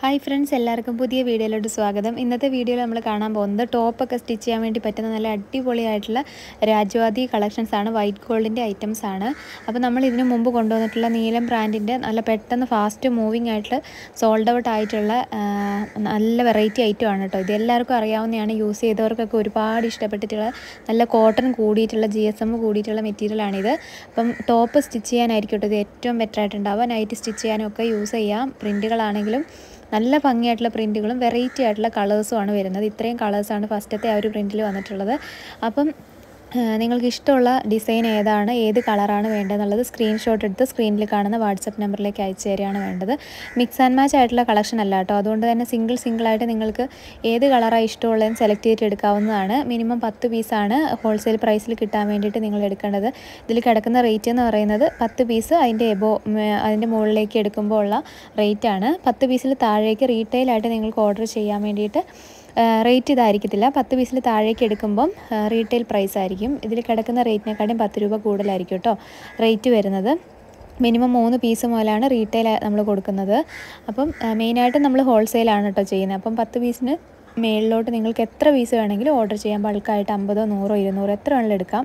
hi friends എല്ലാവർക്കും പുതിയ വീഡിയോയിലോട്ട് സ്വാഗതം ഇന്നത്തെ വീഡിയോയിൽ നമ്മൾ കാണാൻ പോകുന്നത് ടോപ്പൊക്കെ സ്റ്റിച്ച് ചെയ്യാൻ വേണ്ടി പറ്റുന്ന നല്ല അടിപൊളിയായിട്ടുള്ള രാജ്വാദി കളക്ഷൻസ് ആണ് വൈറ്റ് ഗോൾഡിൻ്റെ ഐറ്റംസ് ആണ് അപ്പോൾ നമ്മൾ ഇതിനു മുമ്പ് കൊണ്ടുവന്നിട്ടുള്ള നീലം ബ്രാൻഡിൻ്റെ നല്ല പെട്ടെന്ന് ഫാസ്റ്റ് മൂവിങ് ആയിട്ടുള്ള സോൾഡ് ഔട്ട് ആയിട്ടുള്ള ആ, നല്ല വെറൈറ്റി ഐറ്റം ആണ് കേട്ടോ ഇത് എല്ലാവർക്കും അറിയാവുന്നതാണ് യൂസ് ചെയ്തവർക്കൊക്കെ ഒരുപാട് ഇഷ്ടപ്പെട്ടിട്ടുള്ള നല്ല കോട്ടൺ കൂടിയിട്ടുള്ള ജി എസ് എം കൂടിയിട്ടുള്ള മെറ്റീരിയലാണിത് അപ്പം ടോപ്പ് സ്റ്റിച്ച് ചെയ്യാനായിരിക്കും കേട്ടോ ഇത് ഏറ്റവും ബെറ്റർ ആയിട്ടുണ്ടാവുക നൈറ്റ് സ്റ്റിച്ച് ചെയ്യാനും ഒക്കെ യൂസ് ചെയ്യാം പ്രിൻറ്റുകളാണെങ്കിലും നല്ല ഭംഗിയായിട്ടുള്ള പ്രിൻറ്റുകളും വെറൈറ്റി ആയിട്ടുള്ള കളേഴ്സും ആണ് വരുന്നത് ഇത്രയും കളേഴ്സാണ് ഫസ്റ്റത്തെ ആ ഒരു പ്രിൻറ്റിൽ വന്നിട്ടുള്ളത് അപ്പം ആ, നിങ്ങൾക്ക് ഇഷ്ടമുള്ള ഡിസൈൻ ഏതാണ് ഏത് കളറാണ് വേണ്ടതെന്നുള്ളത് സ്ക്രീൻഷോട്ട് എടുത്ത് സ്ക്രീനിൽ കാണുന്ന വാട്സപ്പ് നമ്പറിലേക്ക് അയച്ചു തരികയാണ് വേണ്ടത് മിക്സ് ആൻഡ് മാച്ച് ആയിട്ടുള്ള കളക്ഷൻ അല്ല കേട്ടോ അതുകൊണ്ട് തന്നെ സിംഗിൾ സിംഗിളായിട്ട് നിങ്ങൾക്ക് ഏത് കളറാണ് ഇഷ്ടമുള്ളതെന്ന് സെലക്ട് ചെയ്തിട്ട് എടുക്കാവുന്നതാണ് മിനിമം പത്ത് പീസാണ് ഹോൾസെയിൽ പ്രൈസിൽ കിട്ടാൻ വേണ്ടിയിട്ട് നിങ്ങൾ എടുക്കേണ്ടത് ഇതിൽ കിടക്കുന്ന റേറ്റ് എന്ന് പറയുന്നത് പത്ത് പീസ് അതിൻ്റെ എബോ അതിൻ്റെ മുകളിലേക്ക് എടുക്കുമ്പോൾ ഉള്ള റേറ്റാണ് പത്ത് പീസിൽ താഴേക്ക് റീറ്റെയിലായിട്ട് നിങ്ങൾക്ക് ഓർഡർ ചെയ്യാൻ വേണ്ടിയിട്ട് റേറ്റ് ഇതായിരിക്കത്തില്ല പത്ത് പീസിൽ താഴേക്ക് എടുക്കുമ്പം റീറ്റെയിൽ പ്രൈസ് ആയിരിക്കും ഇതിൽ കിടക്കുന്ന റേറ്റിനെക്കാട്ടും പത്ത് രൂപ കൂടുതലായിരിക്കും കേട്ടോ റേറ്റ് വരുന്നത് മിനിമം മൂന്ന് പീസ് മുതലാണ് റീറ്റെയിൽ നമ്മൾ കൊടുക്കുന്നത് അപ്പം മെയിനായിട്ട് നമ്മൾ ഹോൾസെയിലാണ് കേട്ടോ ചെയ്യുന്നത് അപ്പം പത്ത് പീസിന് മേളിലോട്ട് നിങ്ങൾക്ക് എത്ര പീസ് വേണമെങ്കിലും ഓർഡർ ചെയ്യാം ബൾക്കായിട്ട് അമ്പതോ നൂറോ ഇരുന്നൂറോ എത്ര വേണമെങ്കിലും എടുക്കാം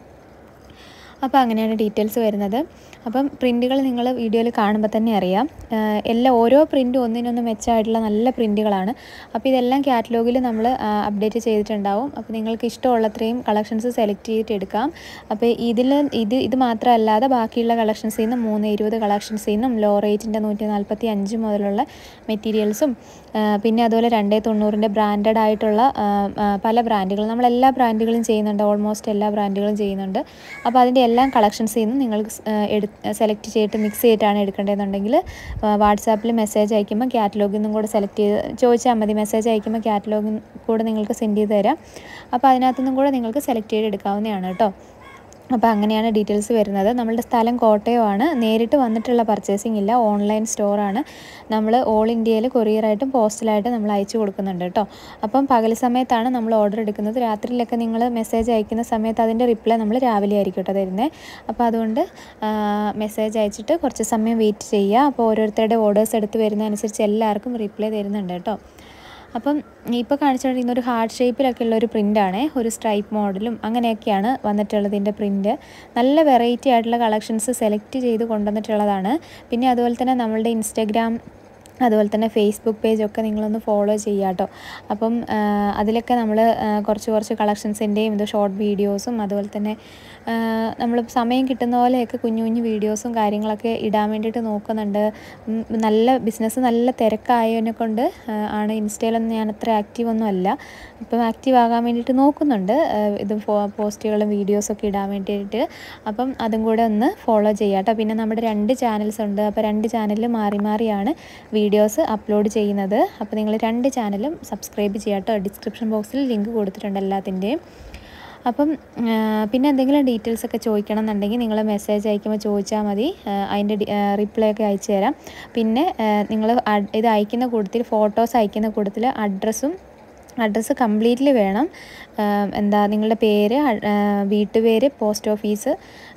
അപ്പോൾ അങ്ങനെയാണ് ഡീറ്റെയിൽസ് വരുന്നത് അപ്പം പ്രിൻറ്റുകൾ നിങ്ങൾ വീഡിയോയിൽ കാണുമ്പോൾ തന്നെ അറിയാം ആഹ് എല്ലാം ഓരോ പ്രിൻറ്റും ഒന്നിനൊന്ന് മെച്ചമായിട്ടുള്ള നല്ല പ്രിൻറ്റുകളാണ് അപ്പോൾ ഇതെല്ലാം കാറ്റലോഗിൽ നമ്മൾ അപ്ഡേറ്റ് ചെയ്തിട്ടുണ്ടാവും അപ്പോൾ നിങ്ങൾക്ക് ഇഷ്ടമുള്ളത്രയും കളക്ഷൻസ് സെലക്ട് ചെയ്തിട്ട് എടുക്കാം അപ്പോൾ ഇതിൽ ഇത് ഇത് മാത്രമല്ലാതെ ബാക്കിയുള്ള കളക്ഷൻസിൽ നിന്ന് മൂന്ന് ഇരുപത് കളക്ഷൻസിൽ നിന്നും ലോ റേറ്റിൻ്റെ നൂറ്റി നാൽപ്പത്തി അഞ്ച് മുതലുള്ള മെറ്റീരിയൽസും പിന്നെ അതുപോലെ രണ്ടേ തൊണ്ണൂറിൻ്റെ ബ്രാൻഡഡ് ആയിട്ടുള്ള ആഹ് ആഹ് പല ബ്രാൻഡുകൾ നമ്മൾ എല്ലാ ബ്രാൻഡുകളും ചെയ്യുന്നുണ്ട് ഓൾമോസ്റ്റ് എല്ലാ ബ്രാൻഡുകളും ചെയ്യുന്നുണ്ട് അപ്പോൾ അതിൻ്റെ എല്ലാം കളക്ഷൻസിൽ നിന്നും നിങ്ങൾക്ക് എടു സെലക്ട് ചെയ്തിട്ട് മിക്സ് ചെയ്തിട്ടാണ് എടുക്കേണ്ടതെന്നുണ്ടെങ്കിൽ വാട്സാപ്പിൽ മെസ്സേജ് അയക്കുമ്പോൾ കാറ്റലോഗിൽ നിന്നും കൂടെ സെലക്ട് ചെയ്ത് ചോദിച്ചാൽ മതി മെസ്സേജ് അയക്കുമ്പോൾ കാറ്റലോഗിൽ കൂടെ നിങ്ങൾക്ക് സെൻഡ് ചെയ്ത് തരാം അപ്പോൾ അതിനകത്തുനിന്നും കൂടെ നിങ്ങൾക്ക് സെലക്ട് ചെയ്ത് എടുക്കാവുന്നതാണ് കേട്ടോ അപ്പോൾ അങ്ങനെയാണ് ഡീറ്റെയിൽസ് വരുന്നത് നമ്മളുടെ സ്ഥലം കോട്ടയമാണ് നേരിട്ട് വന്നിട്ടുള്ള പർച്ചേസിംഗ് ഇല്ല ഓൺലൈൻ സ്റ്റോറാണ് നമ്മൾ ഓൾ ഇന്ത്യയിൽ കൊറിയറായിട്ടും പോസ്റ്റലായിട്ടും നമ്മൾ അയച്ചു കൊടുക്കുന്നുണ്ട് കേട്ടോ അപ്പം പകൽ സമയത്താണ് നമ്മൾ ഓർഡർ എടുക്കുന്നത് രാത്രിയിലൊക്കെ നിങ്ങൾ മെസ്സേജ് അയക്കുന്ന സമയത്ത് അതിൻ്റെ റിപ്ലൈ നമ്മൾ രാവിലെ ആയിരിക്കും കേട്ടോ തരുന്നത് അപ്പോൾ അതുകൊണ്ട് മെസ്സേജ് അയച്ചിട്ട് കുറച്ച് സമയം വെയിറ്റ് ചെയ്യുക അപ്പോൾ ഓരോരുത്തരുടെ ഓർഡേഴ്സ് എടുത്ത് വരുന്നതനുസരിച്ച് എല്ലാവർക്കും റിപ്ലൈ തരുന്നുണ്ട് കേട്ടോ അപ്പം ഇപ്പോൾ കാണിച്ചുകൊണ്ടിരിക്കുന്ന ഒരു ഹാർട്ട് ഷേപ്പിലൊക്കെ ഉള്ള ഒരു പ്രിൻ്റാണ് ഒരു സ്ട്രൈപ്പ് മോഡലും അങ്ങനെയൊക്കെയാണ് വന്നിട്ടുള്ളത് ഇതിൻ്റെ പ്രിൻ്റ് നല്ല വെറൈറ്റി ആയിട്ടുള്ള കളക്ഷൻസ് സെലക്ട് ചെയ്ത് കൊണ്ടുവന്നിട്ടുള്ളതാണ് പിന്നെ അതുപോലെ തന്നെ നമ്മളുടെ ഇൻസ്റ്റഗ്രാം അതുപോലെ തന്നെ ഫേസ്ബുക്ക് പേജൊക്കെ നിങ്ങളൊന്ന് ഫോളോ ചെയ്യുക കേട്ടോ അപ്പം ആ, അതിലൊക്കെ നമ്മൾ കുറച്ച് കുറച്ച് കളക്ഷൻസിൻ്റെയും ഇത് ഷോർട്ട് വീഡിയോസും അതുപോലെ തന്നെ നമ്മൾ സമയം കിട്ടുന്ന പോലെയൊക്കെ കുഞ്ഞു കുഞ്ഞു വീഡിയോസും കാര്യങ്ങളൊക്കെ ഇടാൻ വേണ്ടിയിട്ട് നോക്കുന്നുണ്ട് ഉം, നല്ല ബിസിനസ് നല്ല തിരക്കായതിനെ കൊണ്ട് ആ, ആണ് ഇൻസ്റ്റയിലൊന്നും ഞാൻ അത്ര ആക്റ്റീവ് ഒന്നും അല്ല ഇപ്പം ആക്റ്റീവ് ആകാൻ വേണ്ടിയിട്ട് നോക്കുന്നുണ്ട് ആ, ഇത് ഫോ- പോസ്റ്റുകളും വീഡിയോസൊക്കെ ഇടാൻ വേണ്ടിയിട്ട് അപ്പം അതും കൂടെ ഒന്ന് ഫോളോ ചെയ്യാം കേട്ടോ പിന്നെ നമ്മുടെ രണ്ട് ചാനൽസ് ഉണ്ട് അപ്പോൾ രണ്ട് ചാനലിൽ മാറി മാറിയാണ് വീഡിയോസ് അപ്ലോഡ് ചെയ്യുന്നത് അപ്പോൾ നിങ്ങൾ രണ്ട് ചാനലും സബ്സ്ക്രൈബ് ചെയ്യാം കേട്ടോ ഡിസ്ക്രിപ്ഷൻ ബോക്സിൽ ലിങ്ക് കൊടുത്തിട്ടുണ്ട് എല്ലാത്തിൻ്റെയും അപ്പം ആ, പിന്നെ എന്തെങ്കിലും ഡീറ്റെയിൽസ് ഒക്കെ ചോദിക്കണം എന്നുണ്ടെങ്കിൽ നിങ്ങൾ മെസ്സേജ് അയക്കുമ്പോൾ ചോദിച്ചാൽ മതി ആ, അതിൻ്റെ റിപ്ലൈ ഒക്കെ അയച്ചു തരാം പിന്നെ നിങ്ങൾ ഇത് അയക്കുന്ന കൂട്ടത്തിൽ ഫോട്ടോസ് അയക്കുന്ന കൂട്ടത്തിൽ അഡ്രസ്സും അഡ്രസ്സ് കംപ്ലീറ്റ്ലി വേണം ആ, എന്താ നിങ്ങളുടെ പേര് അ- ആ, വീട്ടുപേര് പോസ്റ്റ് ഓഫീസ്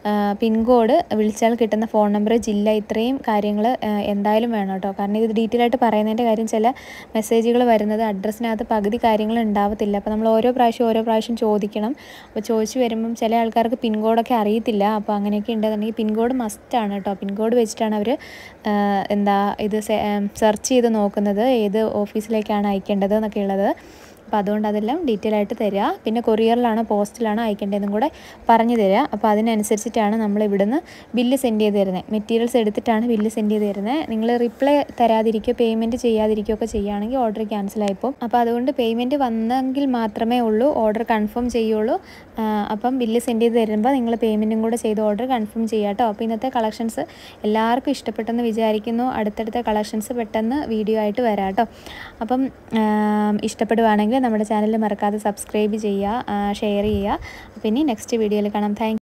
പിൻകോഡ് വിളിച്ചാൽ കിട്ടുന്ന ഫോൺ നമ്പർ ജില്ല ഇത്രയും കാര്യങ്ങൾ എന്തായാലും വേണം കേട്ടോ കാരണം ഇത് ഡീറ്റെയിൽ ആയിട്ട് പറയുന്നതിൻ്റെ കാര്യം ചില മെസ്സേജുകൾ വരുന്നത് അഡ്രസ്സിനകത്ത് പകുതി കാര്യങ്ങൾ ഉണ്ടാവത്തില്ല അപ്പോൾ നമ്മൾ ഓരോ പ്രാവശ്യം ഓരോ പ്രാവശ്യം ചോദിക്കണം അപ്പോൾ ചോദിച്ചു വരുമ്പം ചില ആൾക്കാർക്ക് പിൻകോഡൊക്കെ അറിയത്തില്ല അപ്പോൾ അങ്ങനെയൊക്കെ ഉണ്ടെന്നുണ്ടെങ്കിൽ പിൻകോഡ് മസ്റ്റാണ് കേട്ടോ പിൻകോഡ് വെച്ചിട്ടാണ് അവർ എന്താ ഇത് സെർച്ച് ചെയ്ത് നോക്കുന്നത് ഏത് ഓഫീസിലേക്കാണ് അയക്കേണ്ടത് എന്നൊക്കെ ഉള്ളത് അപ്പോൾ അതുകൊണ്ട് അതെല്ലാം ഡീറ്റെയിൽ ആയിട്ട് തരിക പിന്നെ കൊറിയറിലാണോ പോസ്റ്റിലാണോ അയക്കേണ്ടതെന്നും കൂടെ പറഞ്ഞു തരിക അപ്പോൾ അതിനനുസരിച്ചിട്ടാണ് നമ്മൾ ഇവിടുന്ന് ബില്ല് സെൻഡ് ചെയ്ത് തരുന്നത് മെറ്റീരിയൽസ് എടുത്തിട്ടാണ് ബില്ല് സെൻഡ് ചെയ്ത് തരുന്നത് നിങ്ങൾ റിപ്ലൈ തരാതിരിക്കുകയോ പേയ്മെൻറ്റ് ചെയ്യാതിരിക്കുകയോ ഒക്കെ ചെയ്യുകയാണെങ്കിൽ ഓർഡർ ക്യാൻസൽ ആയിപ്പോൾ അപ്പോൾ അതുകൊണ്ട് പേയ്മെൻറ്റ് വന്നെങ്കിൽ മാത്രമേ ഉള്ളൂ ഓർഡർ കൺഫേം ചെയ്യുള്ളൂ ആ, അപ്പം ബില്ല് സെൻഡ് ചെയ്ത് തരുമ്പോൾ നിങ്ങൾ പേയ്മെൻറ്റും കൂടെ ചെയ്ത് ഓർഡർ കൺഫേം ചെയ്യുക കേട്ടോ അപ്പോൾ ഇന്നത്തെ കളക്ഷൻസ് എല്ലാവർക്കും ഇഷ്ടപ്പെട്ടെന്ന് വിചാരിക്കുന്നു അടുത്തടുത്ത കളക്ഷൻസ് പെട്ടെന്ന് വീഡിയോ ആയിട്ട് വരാം കേട്ടോ അപ്പം ആം, ഇഷ്ടപ്പെടുവാണെങ്കിൽ നമ്മുടെ ചാനൽ മറക്കാതെ സബ്സ്ക്രൈബ് ചെയ്യുക ഷെയർ ചെയ്യുക പിന്നെ നെക്സ്റ്റ് വീഡിയോയിൽ കാണാം താങ്ക്